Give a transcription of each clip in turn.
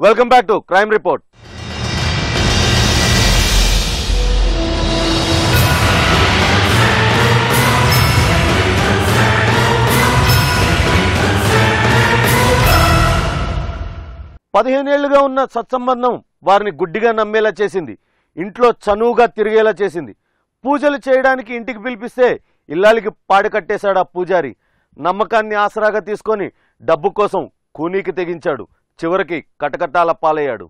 welcome back to crime report పదిహేనేళ్లుగా ఉన్న సత్సంబంధం వారిని గుడ్డిగా నమ్మేలా చేసింది ఇంట్లో చనువుగా తిరిగేలా చేసింది పూజలు చేయడానికి ఇంటికి పిలిపిస్తే ఇల్లాలికి పాడి కట్టేశాడు ఆ పూజారి నమ్మకాన్ని ఆసరాగా తీసుకొని డబ్బు కోసం కూనీకి తెగించాడు చివరికి కటకటాల పాలయ్యాడు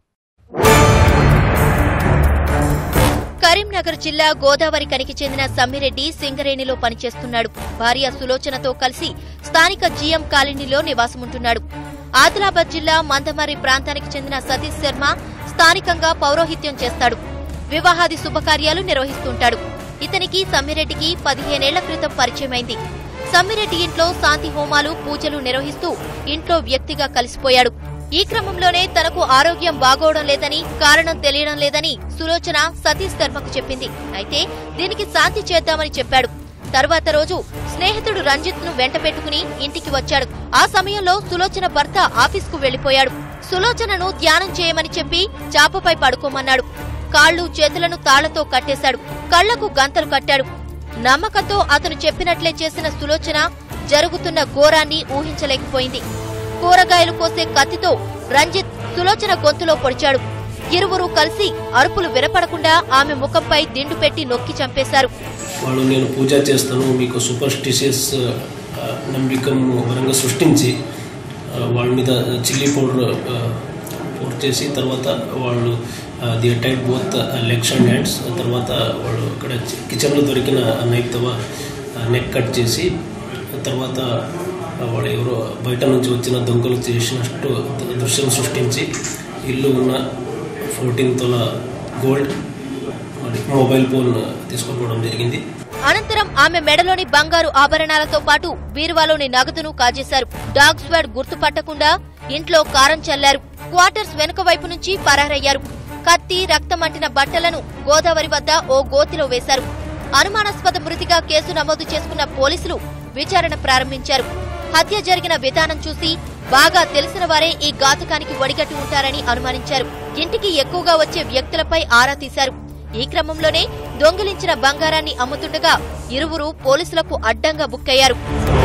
కరీంనగర్ జిల్లా గోదావరి కనికి చెందిన సమ్మిరెడ్డి సింగరేణిలో పనిచేస్తున్నాడు భార్య సులోచనతో కలిసి స్థానిక జీఎం కాలనీలో నివాసముంటున్నాడు ఆదిలాబాద్ జిల్లా మందమర్రి ప్రాంతానికి చెందిన సతీష్ శర్మ స్థానికంగా పౌరోహిత్యం చేస్తాడు వివాహాది శుభకార్యాలు నిర్వహిస్తుంటాడు ఇతనికి సమ్మిరెడ్డికి పదిహేనేళ్ల క్రితం పరిచయమైంది సమ్మిరెడ్డి ఇంట్లో శాంతి హోమాలు పూజలు నిర్వహిస్తూ ఇంట్లో వ్యక్తిగా కలిసిపోయాడు ఈ క్రమంలోనే తనకు ఆరోగ్యం బాగోవడం లేదని కారణం తెలియడం లేదని సులోచన సతీష్ శర్మకు చెప్పింది అయితే దీనికి శాంతి చేద్దామని చెప్పాడు తర్వాత రోజు స్నేహితుడు రంజిత్ ను వెంట పెట్టుకుని ఇంటికి వచ్చాడు ఆ సమయంలో సులోచన భర్త ఆఫీస్కు వెళ్లిపోయాడు సులోచనను ధ్యానం చేయమని చెప్పి చాపపై పడుకోమన్నాడు కాళ్ళు చేతులను తాళ్లతో కట్టేశాడు కళ్లకు గంతలు కట్టాడు నమ్మకంతో అతను చెప్పినట్లే చేసిన సులోచన జరుగుతున్న ఘోరాన్ని ఊహించలేకపోయింది కూరగాయలు కోసే కత్తితో రంజిత్ సులోచన గొంతులో పొడిచాడు ఇరువురు కలిసి అరుపులు వినపడకుండా ఆమె ముఖంపై దిండు పెట్టి నొక్కి చంపేశారు వాళ్ళు నేను పూజ చేస్తాను మీకు సూపర్స్టిషియస్ నమ్మకం పరంగా సృష్టించి ఆ, వాళ్ళ మీద చిల్లీ పౌడర్ పౌడర్ చేసి తర్వాత వాళ్ళు ది అటైడ్ బోత్ లెగ్స్ అండ్ హ్యాండ్స్ తర్వాత వాళ్ళు ఇక్కడ కిచెన్లో దొరికిన నైఫ్తో నెక్ కట్ చేసి తర్వాత వాళ్ళు ఎవరో బయట నుంచి వచ్చిన దొంగలు చేసినట్టు దృశ్యం సృష్టించి ఇల్లు ఉన్న ఫోర్టీన్ తొల గోల్డ్ మరి మొబైల్ ఫోన్ తీసుకోవడం జరిగింది అనంతరం ఆమె మెడలోని బంగారు ఆభరణాలతో పాటు బీరువాలోని నగదును కాజేశారు డాగ్ స్వాడ్ గుర్తుపట్టకుండా ఇంట్లో కారం చల్లారు క్వార్టర్స్ వెనుక వైపు నుంచి పరారయ్యారు కత్తి రక్తమంటిన బట్టలను గోదావరి వద్ద ఓ గోతిలో వేశారు అనుమానాస్పద మృతిగా కేసు నమోదు చేసుకున్న పోలీసులు విచారణ ప్రారంభించారు హత్య జరిగిన విధానం చూసి బాగా తెలిసిన వారే ఈ ఘాతుకానికి ఒడిగట్టి ఉంటారని అనుమానించారు ఇంటికి ఎక్కువగా వచ్చే వ్యక్తులపై ఆరా తీశారు ఈ క్రమంలోనే దొంగిలించిన బంగారాన్ని అమ్ముతుండగా ఇరువురు పోలీసులకు అడ్డంగా బుక్కయ్యారు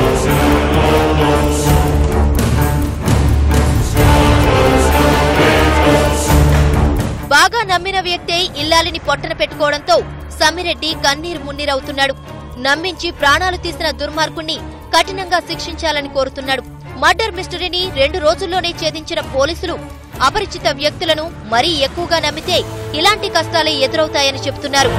బాగా నమ్మిన వ్యక్తే ఇల్లాలిని పొట్టన పెట్టుకోవడంతో సమ్మిరెడ్డి కన్నీరు మున్నీరవుతున్నాడు నమ్మించి ప్రాణాలు తీసిన దుర్మార్గుణ్ణి కఠినంగా శిక్షించాలని కోరుతున్నాడు మర్డర్ మిస్టరీని రెండు రోజుల్లోనే ఛేదించిన పోలీసులు అపరిచిత వ్యక్తులను మరీ ఎక్కువగా నమ్మితే ఇలాంటి కష్టాలే ఎదురవుతాయని చెబుతున్నారు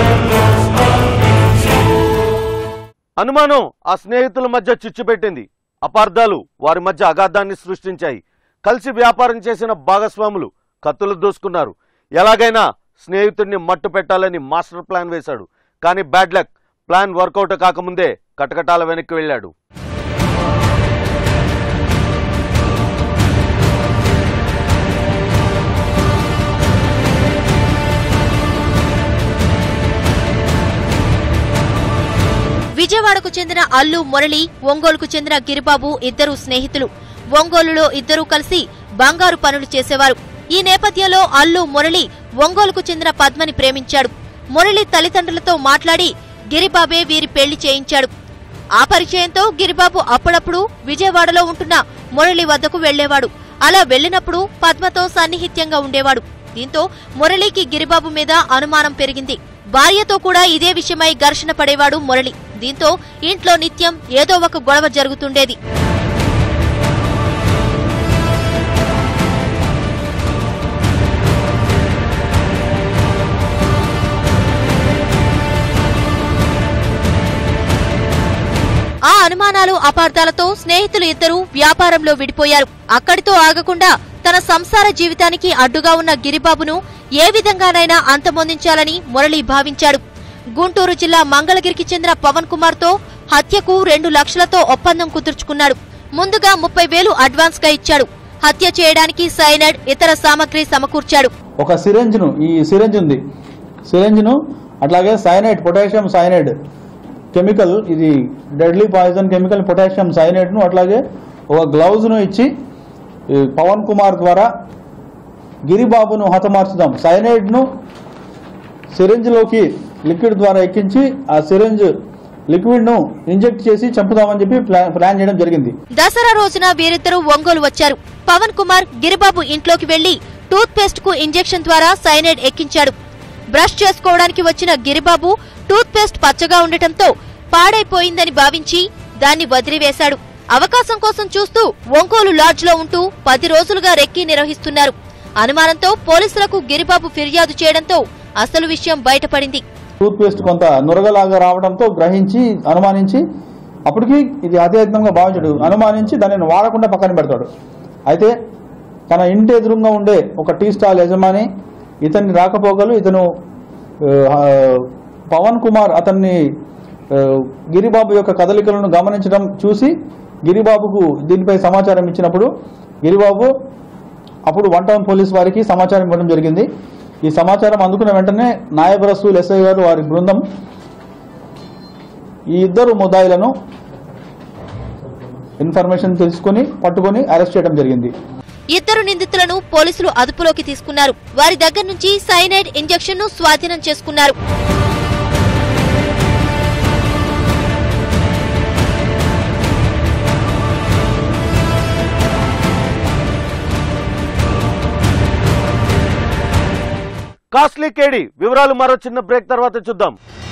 అనుమానం ఆ స్నేహితుల మధ్య చిచ్చు పెట్టింది అపార్థాలు వారి మధ్య అగాధాన్ని సృష్టించాయి కలిసి వ్యాపారం చేసిన భాగస్వాములు కత్తులు దూసుకున్నారు ఎలాగైనా స్నేహితుడిని మట్టు పెట్టాలని మాస్టర్ ప్లాన్ వేశాడు కానీ బ్యాడ్ లక్ ప్లాన్ వర్కౌట్ కాకముందే కటకటాల వెనక్కి వెళ్ళాడు విజయవాడకు చెందిన అల్లు మురళి ఒంగోలుకు చెందిన గిరిబాబు ఇద్దరు స్నేహితులు ఒంగోలులో ఇద్దరూ కలిసి బంగారు పనులు చేసేవారు ఈ నేపథ్యంలో అల్లు మురళి ఒంగోలుకు చెందిన పద్మని ప్రేమించాడు మురళి తల్లిదండ్రులతో మాట్లాడి గిరిబాబే వీరి పెళ్లి చేయించాడు ఆ పరిచయంతో గిరిబాబు అప్పుడప్పుడు విజయవాడలో ఉంటున్న మురళి వద్దకు వెళ్లేవాడు అలా వెళ్లినప్పుడు పద్మతో సన్నిహిత్యంగా ఉండేవాడు దీంతో మురళికి గిరిబాబు మీద అనుమానం పెరిగింది భార్యతో కూడా ఇదే విషయమై ఘర్షణ పడేవాడు మురళి దీంతో ఇంట్లో నిత్యం ఏదో ఒక గొడవ జరుగుతుండేది ఆ అనుమానాలు అపార్థాలతో స్నేహితులు ఇద్దరూ వ్యాపారంలో విడిపోయారు అక్కడితో ఆగకుండా తన సంసార జీవితానికి అడ్డుగా ఉన్న గిరిబాబును ఏ విధంగానైనా అంతమొందించాలని మురళి భావించాడు గుంటూరు జిల్లా మంగళగిరికి చెందిన పవన్ కుమార్ తో హత్యకు రెండు లక్షలతో ఒప్పందం కుదుర్చుకున్నాడు ముందుగా ముప్పై వేలు అడ్వాన్స్ గా ఇచ్చాడు హత్య చేయడానికి సైనైడ్ ఇతర సామగ్రి సమకూర్చాడు ఒక సిరెంజ్ను ఈ సిరెంజ్ ఉంది సిరెంజ్ను అట్లాగే సైనైడ్ పొటాషియం సైనైడ్ కెమికల్ ఇది డెడ్లీ పాయిజన్ కెమికల్ పొటాషియం సైనైడ్ను అట్లాగే ఒక గ్లౌజ్ను ఇచ్చి ఈ పవన్ కుమార్ ద్వారా గిరిబాబును హతమార్చుదాం సైనైడ్ను సిరింజ్లోకి లిక్విడ్ ద్వారా ఎక్కించి ఆ సిరింజ్ లిక్విడ్ను ఇంజెక్ట్ చేసి చంపుదామని చెప్పి ప్లా- ప్లాన్ చేయడం జరిగింది దసరా రోజున వీరిద్దరూ ఒంగోలు వచ్చారు పవన్ కుమార్ గిరిబాబు ఇంట్లోకి వెళ్లి టూత్ పేస్ట్ కు ఇంజెక్షన్ ద్వారా సైనైడ్ ఎక్కించాడు బ్రష్ చేసుకోవడానికి వచ్చిన గిరిబాబు టూత్ పేస్ట్ పచ్చగా ఉండటంతో పాడైపోయిందని భావించి దాన్ని వదిలివేశాడు అవకాశం కోసం చూస్తూ ఒంగోలు లాడ్జ్ లో ఉంటూ పది రోజులుగా రెక్కి నిర్వహిస్తున్నారు అనుమానంతో పోలీసులకు గిరిబాబు ఫిర్యాదు చేయడంతో అసలు విషయం బయటపడింది టూత్ పేస్ట్ కొంత నురగలాగా రావడంతో గ్రహించి అనుమానించి అప్పటికి ఇది అత్యధికంగా భావించడు అనుమానించి దానిని వాడకుండా పక్కన పెడతాడు అయితే తన ఇంటి ఎదురుగా ఉండే ఒక టీ స్టాల్ యజమాని ఇతన్ని రాకపోగలు ఇతను ఆ, పవన్ కుమార్ అతన్ని ఆ, గిరిబాబు యొక్క కదలికలను గమనించడం చూసి గిరిబాబుకు దీనిపై సమాచారం ఇచ్చినప్పుడు గిరిబాబు అప్పుడు వన్ టౌన్ పోలీస్ వారికి సమాచారం ఇవ్వడం జరిగింది ఈ సమాచారం అందుకున్న వెంటనే నాయబ్ రసూల్ ఎస్ఐ గారు వారి బృందం ఈ ఇద్దరు ముద్దాయిలను ఇన్ఫర్మేషన్ తెలుసుకొని పట్టుకొని అరెస్ట్ చేయడం జరిగింది ఇద్దరు నిందితులను పోలీసులు అదుపులోకి తీసుకున్నారు వారి దగ్గర నుంచి సైనైడ్ ఇంజెక్షన్ ను స్వాధీనం చేసుకున్నారు కాస్ట్లీ కేడి వివరాలు మరో చిన్న బ్రేక్ తర్వాత చూద్దాం